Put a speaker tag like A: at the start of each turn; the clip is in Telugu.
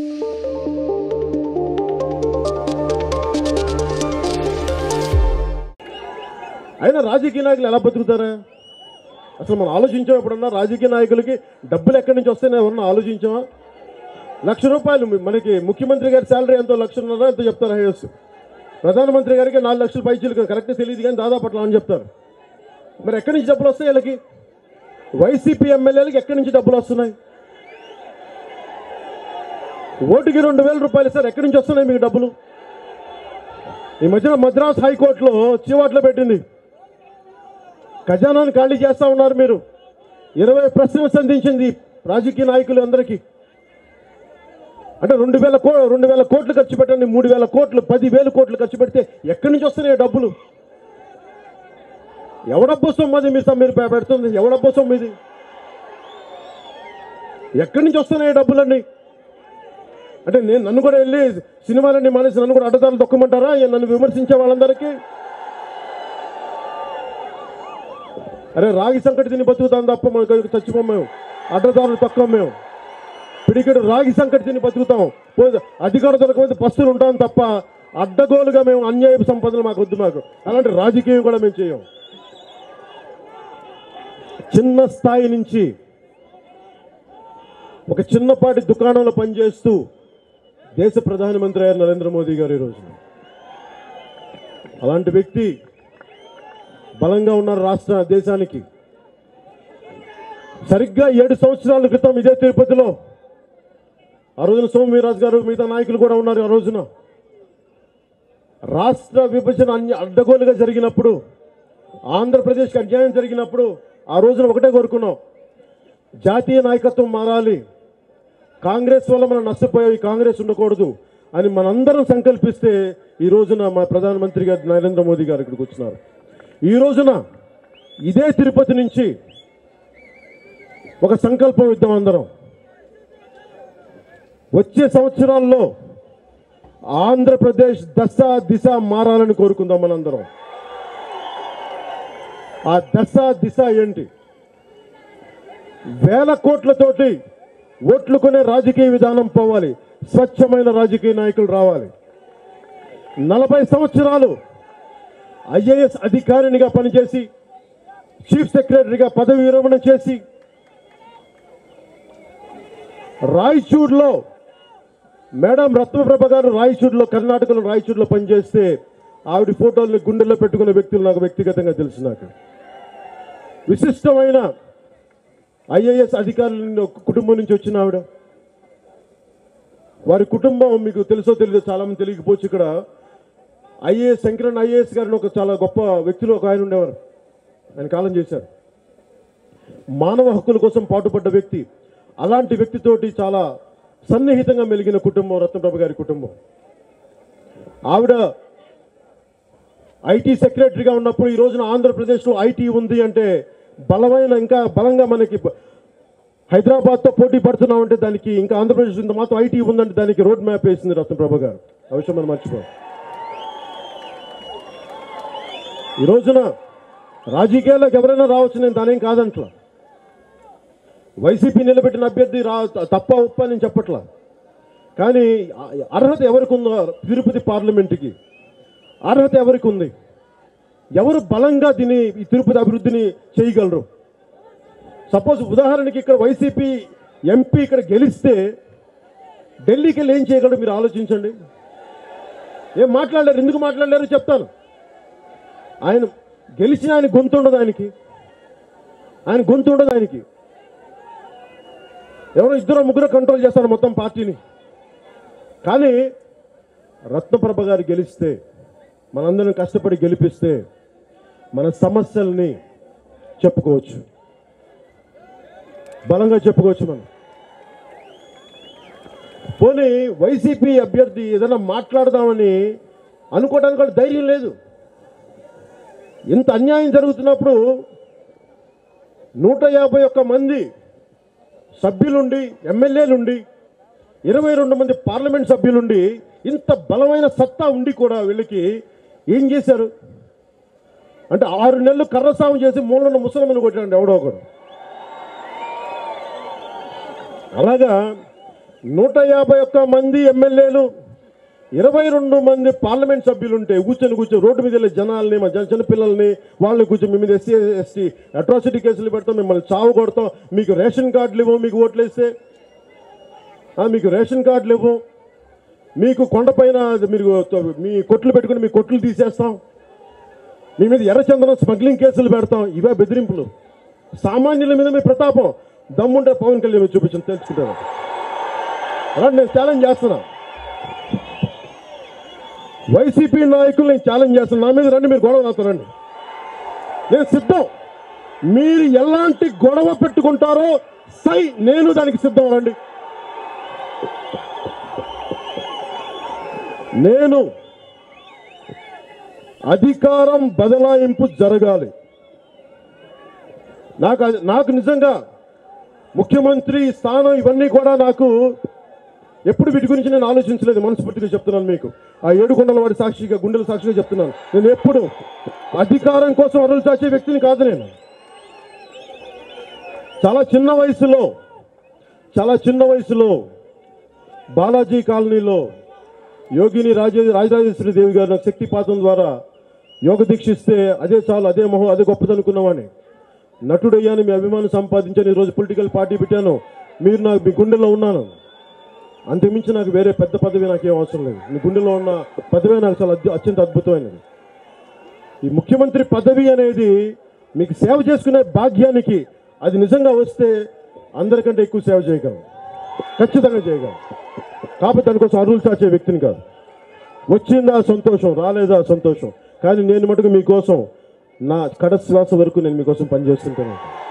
A: అయినా రాజకీయ నాయకులు ఎలా బతుకుతారా అసలు మనం ఆలోచించాం ఎప్పుడన్నా రాజకీయ నాయకులకి డబ్బులు ఎక్కడి నుంచి వస్తాయని ఎవరన్నా ఆలోచించామా లక్ష రూపాయలు మీ- మనకి ముఖ్యమంత్రి గారి శాలరీ ఎంతో లక్షన్నర ఎంతో చెప్తారు హైయెస్ట్ ప్రధానమంత్రి గారికి నాలుగు లక్షల పైచీలు కరెక్ట్ తెలియదు కానీ దాదాపు అట్లా అని చెప్తారు మరి ఎక్కడి నుంచి డబ్బులు వస్తాయి వీళ్ళకి వైసీపీ ఎమ్మెల్యేలకి ఎక్కడి నుంచి డబ్బులు వస్తున్నాయి ఓటుకి రెండు వేల రూపాయలు సార్ ఎక్కడి నుంచి వస్తున్నాయి మీకు డబ్బులు ఈ మధ్యన మద్రాస్ హైకోర్టులో చీవాట్లు పెట్టింది ఖజానాన్ని ఖాళీ చేస్తా ఉన్నారు మీరు ఇరవై ప్రశ్నలు సంధించింది రాజకీయ నాయకులు అందరికీ అంటే రెండు వేల కో రెండు వేల కోట్లు ఖర్చు పెట్టండి మూడు వేల కోట్లు పది వేల కోట్లు ఖర్చు పెడితే ఎక్కడి నుంచి వస్తున్నాయి ఈ డబ్బులు ఎవడబ్బు సొమ్ము అది మీరు మీరు పె- పెడుతుంది ఎవడబ్బు సొమ్ము ఇది ఎక్కడి నుంచి వస్తున్నాయి ఈ డబ్బులన్నీ అంటే నేను నన్ను కూడా వెళ్ళి సినిమాలన్నీ మానేసి నన్ను కూడా అడ్డదారులు దొక్కమంటారా ఏ నన్ను విమర్శించే వాళ్ళందరికీ అరే రాగి సంకటి తిని బతుకుతాం తప్ప మనకు చచ్చిపోం మేము అడ్డదారులు తక్కువ మేము పిడికెడు రాగి సంకటి తిని బతుకుతాం పోతే అధికారం దొరకపోతే పస్తులు ఉంటాం తప్ప అడ్డగోలుగా మేము అన్యాయపు సంపదలు మాకు వద్దు మాకు అలాంటి రాజకీయం కూడా మేము చేయం చిన్న స్థాయి నుంచి ఒక చిన్నపాటి దుకాణంలో పనిచేస్తూ దేశ ప్రధానమంత్రి అయ్యారు నరేంద్ర మోదీ గారు ఈరోజు అలాంటి వ్యక్తి బలంగా ఉన్నారు రాష్ట్ర దేశానికి సరిగ్గా ఏడు సంవత్సరాల క్రితం ఇదే తిరుపతిలో ఆ రోజున సోమవీరాజు గారు మిగతా నాయకులు కూడా ఉన్నారు ఆ రోజున రాష్ట్ర విభజన అన్య అడ్డగోలుగా జరిగినప్పుడు ఆంధ్రప్రదేశ్కి అన్యాయం జరిగినప్పుడు ఆ రోజున ఒకటే కోరుకున్నాం జాతీయ నాయకత్వం మారాలి కాంగ్రెస్ వల్ల మనం నష్టపోయాయి కాంగ్రెస్ ఉండకూడదు అని మనందరం సంకల్పిస్తే ఈ రోజున మా ప్రధానమంత్రి గారు నరేంద్ర మోదీ గారు ఇక్కడికి వచ్చినారు ఈ రోజున ఇదే తిరుపతి నుంచి ఒక సంకల్పం ఇద్దాం అందరం వచ్చే సంవత్సరాల్లో ఆంధ్రప్రదేశ్ దశ దిశ మారాలని కోరుకుందాం మనందరం ఆ దశ దిశ ఏంటి వేల కోట్లతోటి ఓట్లు కొనే రాజకీయ విధానం పోవాలి స్వచ్ఛమైన రాజకీయ నాయకులు రావాలి నలభై సంవత్సరాలు ఐఏఎస్ అధికారినిగా పనిచేసి చీఫ్ సెక్రటరీగా పదవి విరమణ చేసి రాయచూర్లో మేడం రత్నప్రభ గారు రాయచూర్లో కర్ణాటకలో రాయచూర్లో పనిచేస్తే ఆవిడ ఫోటోల్ని గుండెల్లో పెట్టుకునే వ్యక్తులు నాకు వ్యక్తిగతంగా తెలుసు నాకు విశిష్టమైన ఐఏఎస్ అధికారుల కుటుంబం నుంచి వచ్చిన ఆవిడ వారి కుటుంబం మీకు తెలుసో తెలియదో చాలా మంది తెలియకపోవచ్చు ఇక్కడ ఐఏఎస్ శంకరన్ ఐఏఎస్ గారిని ఒక చాలా గొప్ప వ్యక్తులు ఒక ఆయన ఉండేవారు ఆయన కాలం చేశారు మానవ హక్కుల కోసం పాటుపడ్డ వ్యక్తి అలాంటి వ్యక్తితోటి చాలా సన్నిహితంగా మెలిగిన కుటుంబం రత్నప్రభ గారి కుటుంబం ఆవిడ ఐటీ సెక్రటరీగా ఉన్నప్పుడు ఈ రోజున ఆంధ్రప్రదేశ్లో ఐటీ ఉంది అంటే బలమైన ఇంకా బలంగా మనకి బ- హైదరాబాద్తో పోటీ పడుతున్నామంటే దానికి ఇంకా ఆంధ్రప్రదేశ్ ఇంత మాత్రం ఐటీ ఉందంటే దానికి రోడ్ మ్యాప్ వేసింది రత్నప్రభ గారు ఆ విషయం మనం మర్చిపో ఈ రోజున రాజకీయాల్లోకి ఎవరైనా రావచ్చు నేను దానేం కాదంట్లా వైసీపీ నిలబెట్టిన అభ్యర్థి రా తప్ప ఉప్ప నేను చెప్పట్లా కానీ అర్హత ఎవరికి ఉందో తిరుపతి పార్లమెంటుకి అర్హత ఎవరికి ఉంది ఎవరు బలంగా దీన్ని ఈ తిరుపతి అభివృద్ధిని చేయగలరు సపోజ్ ఉదాహరణకి ఇక్కడ వైసీపీ ఎంపీ ఇక్కడ గెలిస్తే ఢిల్లీకి వెళ్ళి ఏం చేయగలరు మీరు ఆలోచించండి ఏం మాట్లాడలేరు ఎందుకు మాట్లాడలేరు చెప్తాను ఆయన గెలిచిన ఆయన గొంతు ఉండదు ఆయనకి ఆయన గొంతు ఉండదు ఆయనకి ఎవరో ఇద్దరు ముగ్గురు కంట్రోల్ చేస్తారు మొత్తం పార్టీని కానీ రత్నప్రభ గారు గెలిస్తే మనందరం కష్టపడి గెలిపిస్తే మన సమస్యల్ని చెప్పుకోవచ్చు బలంగా చెప్పుకోవచ్చు మనం పోనీ వైసీపీ అభ్యర్థి ఏదైనా మాట్లాడదామని అనుకోవడానికి కూడా ధైర్యం లేదు ఇంత అన్యాయం జరుగుతున్నప్పుడు నూట యాభై ఒక్క మంది సభ్యులుండి ఎమ్మెల్యేలుండి ఇరవై రెండు మంది పార్లమెంట్ సభ్యులుండి ఇంత బలమైన సత్తా ఉండి కూడా వీళ్ళకి ఏం చేశారు అంటే ఆరు నెలలు కర్రసాము చేసి మూలన్న ముసలమ్మను కొట్టాడు ఎవడో ఒకడు అలాగా నూట యాభై ఒక్క మంది ఎమ్మెల్యేలు ఇరవై రెండు మంది పార్లమెంట్ సభ్యులు ఉంటే కూర్చొని కూర్చొని రోడ్డు మీద వెళ్ళే జనాల్ని మా జన చిన్నపిల్లల్ని వాళ్ళని కూర్చొని మీ మీద ఎస్సీ ఎస్టీ అట్రాసిటీ కేసులు పెడతాం మిమ్మల్ని చావు కొడతాం మీకు రేషన్ కార్డులు ఇవ్వం మీకు ఓట్లు వేస్తే ఆ, మీకు రేషన్ కార్డులు ఇవ్వం మీకు కొండపైన మీరు తో- మీ కొట్లు పెట్టుకుని మీ కొట్లు తీసేస్తాం మీ మీద ఎర్రచందనం స్మగ్లింగ్ కేసులు పెడతాం ఇవే బెదిరింపులు సామాన్యుల మీద మీ ప్రతాపం దమ్ముంటే పవన్ కళ్యాణ్ మీరు చూపించండి తెలుసుకుంటారు రండి నేను ఛాలెంజ్ చేస్తున్నా వైసీపీ నాయకులు నేను ఛాలెంజ్ చేస్తున్నా నా మీద రండి మీరు గొడవ నాతో రండి నేను సిద్ధం మీరు ఎలాంటి గొడవ పెట్టుకుంటారో సై నేను దానికి సిద్ధం రండి నేను అధికారం బదలాయింపు జరగాలి నాకు అది- నాకు నిజంగా ముఖ్యమంత్రి స్థానం ఇవన్నీ కూడా నాకు ఎప్పుడు వీటి గురించి నేను ఆలోచించలేదు మనస్ఫూర్తిగా చెప్తున్నాను మీకు ఆ ఏడుకొండల వాడి సాక్షిగా గుండెల సాక్షిగా చెప్తున్నాను నేను ఎప్పుడు అధికారం కోసం అరులు చాచే వ్యక్తిని కాదు నేను చాలా చిన్న వయసులో చాలా చిన్న వయసులో బాలాజీ కాలనీలో యోగిని రాజే రాజరాజేశ్వరి దేవి గారు నాకు శక్తిపాతం ద్వారా యోగ దీక్షిస్తే అదే చాలు అదే మొహం అదే గొప్పదనుకున్నవాడిని నటుడయ్యాను మీ అభిమానం సంపాదించాను ఈరోజు పొలిటికల్ పార్టీ పెట్టాను మీరు నాకు మీ గుండెల్లో ఉన్నాను అంతకుమించి నాకు వేరే పెద్ద పదవి నాకేం అవసరం లేదు మీ గుండెలో ఉన్న పదవే నాకు చాలా అద్భు- అత్యంత అద్భుతమైనది ఈ ముఖ్యమంత్రి పదవి అనేది మీకు సేవ చేసుకునే భాగ్యానికి అది నిజంగా వస్తే అందరికంటే ఎక్కువ సేవ చేయగలం ఖచ్చితంగా చేయగలం కాబట్టి దానికోసం అరువులు చాచే వ్యక్తిని కాదు వచ్చిందా సంతోషం రాలేదా సంతోషం కానీ నేను మటుకు మీకోసం నా కడ శ్వాస వరకు నేను మీకోసం పనిచేస్తుంటాను